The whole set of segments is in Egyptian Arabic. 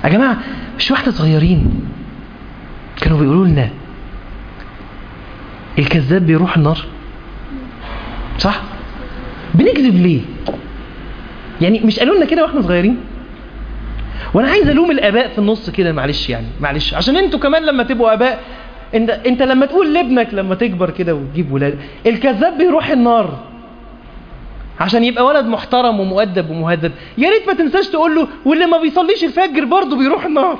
يا جماعة مش واحدة صغيرين كانوا بيقولوا لنا الكذاب بيروح النار صح بنكذب ليه يعني مش قالوا لنا كده واحنا صغيرين وانا عايز الوم الاباء في النص كده معلش يعني معلش عشان انتوا كمان لما تبقوا اباء انت انت لما تقول لابنك لما تكبر كده وتجيب ولاد الكذاب بيروح النار عشان يبقى ولد محترم ومؤدب ومهذب يا ريت ما تنساش تقول له واللي ما بيصليش الفجر برضه بيروح النار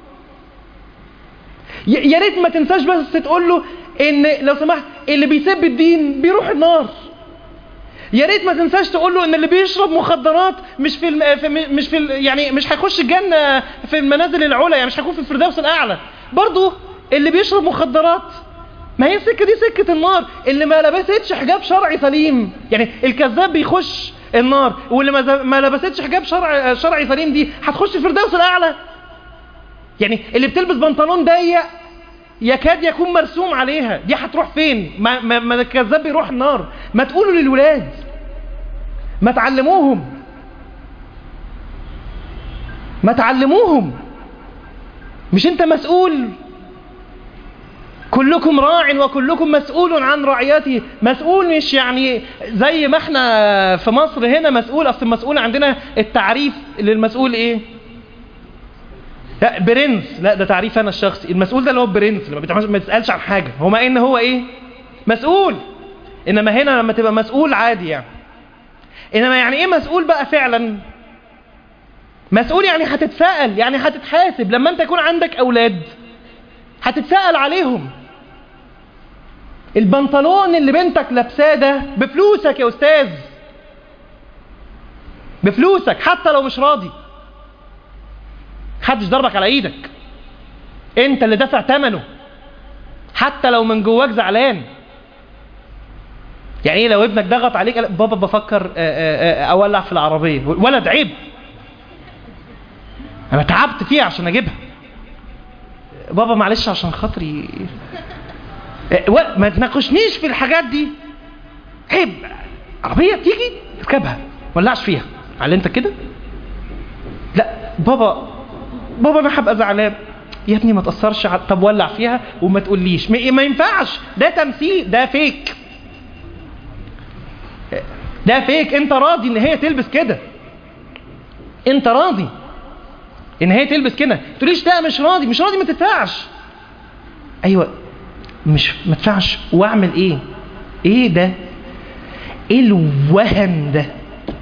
يا ريت ما تنساش بس تقول له ان لو سمحت اللي بيسب الدين بيروح النار يا ريت ما تنساش تقول له ان اللي بيشرب مخدرات مش في, الم... في مش في ال... يعني مش هيخش الجنه في المنازل العلى يعني مش هيكون في الفردوس الاعلى برضه اللي بيشرب مخدرات ما هي السكه دي سكه النار اللي ما لبستش حجاب شرعي سليم يعني الكذاب بيخش النار واللي ما, ما لبستش حجاب شرع شرعي سليم دي هتخش الفردوس الاعلى يعني اللي بتلبس بنطلون ضيق يكاد يكون مرسوم عليها دي هتروح فين ما, ما, ما الكذاب بيروح النار ما تقولوا للولاد ما تعلموهم ما تعلموهم مش انت مسؤول كلكم راع وكلكم مسؤول عن رعيته مسؤول مش يعني زي ما احنا في مصر هنا مسؤول اصل المسؤول عندنا التعريف للمسؤول ايه لا برنس لا ده تعريف انا الشخصي المسؤول ده اللي هو برنس اللي ما بيسالش عن حاجه هو ما ان هو ايه مسؤول انما هنا لما تبقى مسؤول عادي يعني انما يعني ايه مسؤول بقى فعلا مسؤول يعني هتتسأل يعني هتتحاسب لما انت يكون عندك اولاد هتتسأل عليهم البنطلون اللي بنتك لابساه ده بفلوسك يا استاذ بفلوسك حتى لو مش راضي محدش ضربك على ايدك انت اللي دافع ثمنه حتى لو من جواك زعلان يعني ايه لو ابنك ضغط عليك قال بابا بفكر اولع في العربيه ولد عيب انا تعبت فيها عشان اجيبها بابا معلش عشان خاطري ما تناقشنيش في الحاجات دي عيب عربيه تيجي اركبها ولعش فيها على انت كده لا بابا بابا انا هبقى زعلان يا ابني ما تاثرش على طب ولع فيها وما تقوليش ما, ما ينفعش ده تمثيل ده فيك ده فيك انت راضي ان هي تلبس كده انت راضي ان هي تلبس كده تقوليش لا مش راضي مش راضي ما تدفعش ايوه مش ما تدفعش واعمل ايه ايه ده ايه الوهن ده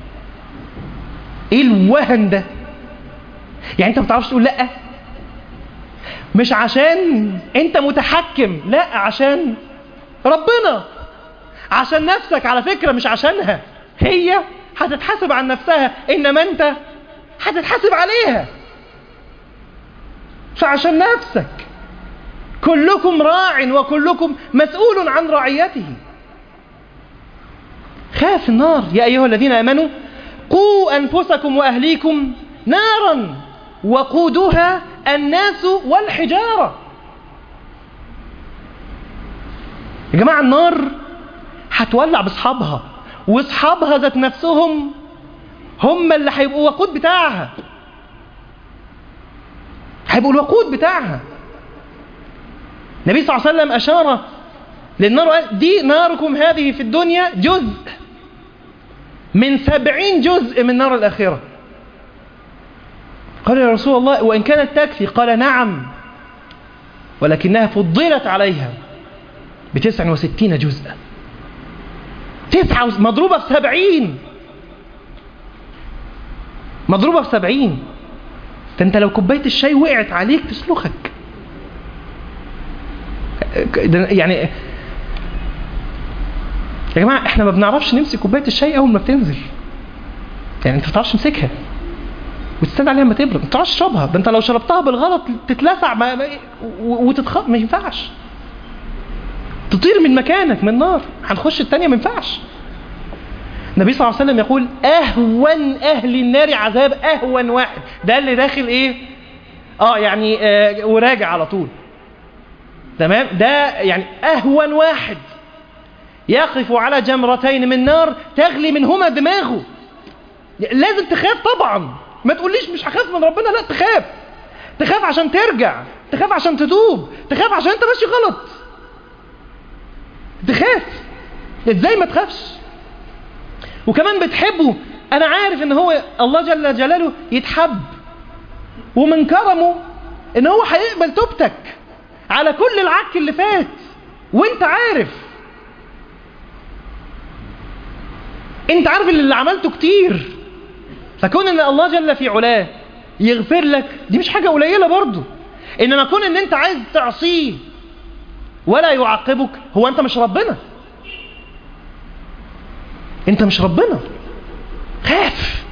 ايه الوهن ده يعني انت ما بتعرفش تقول لا مش عشان انت متحكم لا عشان ربنا عشان نفسك على فكرة مش عشانها هي هتتحاسب عن نفسها انما انت هتتحاسب عليها فعشان نفسك كلكم راع وكلكم مسؤول عن رعيته خاف النار يا أيها الذين آمنوا قوا أنفسكم وأهليكم نارا وقودها الناس والحجارة يا جماعة النار هتولع بأصحابها وأصحابها ذات نفسهم هم اللي هيبقوا وقود بتاعها هيبقوا الوقود بتاعها النبي صلى الله عليه وسلم أشار للنار وقال دي ناركم هذه في الدنيا جزء من سبعين جزء من نار الآخرة قال يا رسول الله وإن كانت تكفي قال نعم ولكنها فضلت عليها بتسع وستين جزءا تسعة مضروبة في سبعين مضروبة في سبعين ده انت لو كوباية الشاي وقعت عليك تسلخك يعني يا جماعة احنا ما بنعرفش نمسك كوباية الشاي اول ما بتنزل يعني انت ما بتعرفش تمسكها وتستنى عليها ما تبرد ما بتعرفش تشربها ده انت لو شربتها بالغلط تتلسع ما ما وتتخ ما ينفعش تطير من مكانك من النار هنخش التانية ما ينفعش النبي صلى الله عليه وسلم يقول اهون اهل النار عذاب اهون واحد ده اللي داخل ايه اه يعني آه وراجع على طول تمام ده يعني اهون واحد يقف على جمرتين من نار تغلي منهما دماغه لازم تخاف طبعا ما تقوليش مش هخاف من ربنا لا تخاف تخاف عشان ترجع تخاف عشان تتوب تخاف عشان انت ماشي غلط تخاف ازاي ما تخافش وكمان بتحبه انا عارف ان هو الله جل جلاله يتحب ومن كرمه ان هو هيقبل توبتك على كل العك اللي فات وانت عارف انت عارف اللي عملته كتير فكون ان الله جل في علاه يغفر لك دي مش حاجة قليلة برضو انما كون ان انت عايز تعصيه ولا يعاقبك هو انت مش ربنا انت مش ربنا خاف